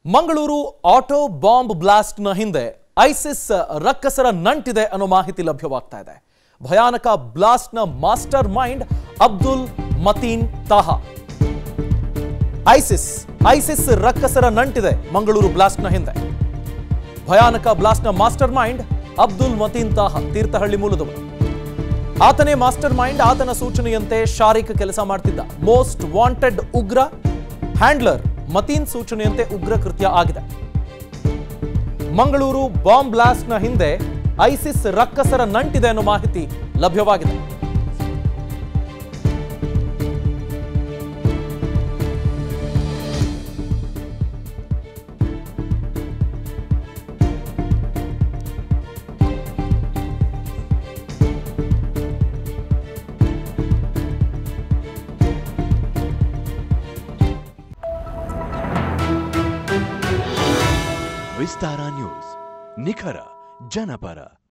Mangaluru auto bomb ಬ್ಲಾಸ್ಟ್ನ ಹಿಂದೆ ISIS ರಕ್ಕಸರ ನಂಟಿದೆ ಅನ್ನೋ ಮಾಹಿತಿ ಲಭ್ಯವಾಗ್ತಾ ಇದೆ ಭಯಾನಕ ಬ್ಲಾಸ್ಟ್ನ mastermind Abdul Mateen Taha ISIS ISIS ರಕ್ಕಸರ ನಂಟಿದೆ ಮಂಗಳೂರು ಬ್ಲಾಸ್ಟ್ನ ಹಿಂದೆ ಭಯಾನಕ ಬ್ಲಾಸ್ಟ್ನ ಮಾಸ್ಟರ್ ಮೈಂಡ್ ಅಬ್ದುಲ್ ಮತೀನ್ ತಾಹಾ ತೀರ್ಥಹಳ್ಳಿ ಮೂಲದವರು ಆತನೇ ಮಾಸ್ಟರ್ ಮೈಂಡ್ ಆತನ ಸೂಚನೆಯಂತೆ ಶಾರಿಕ್ ಕೆಲಸ ಮಾಡ್ತಿದ್ದ ಮೋಸ್ಟ್ ವಾಂಟೆಡ್ ಉಗ್ರ ಹ್ಯಾಂಡ್ಲರ್ ಮತೀನ್ ಸೂಚನೆಯಂತೆ ಉಗ್ರ ಕೃತ್ಯ ಆಗಿದೆ ಮಂಗಳೂರು ಬಾಂಬ್ ಬ್ಲಾಸ್ಟ್ನ ಹಿಂದೆ ಐಸಿಸ್ ರಕ್ಕಸರ ನಂಟಿದೆ ಅನ್ನೋ ಮಾಹಿತಿ ಲಭ್ಯವಾಗಿದೆ ವಿಸ್ತಾರ ನ್ಯೂಸ್ ನಿಖರ ಜನಪರ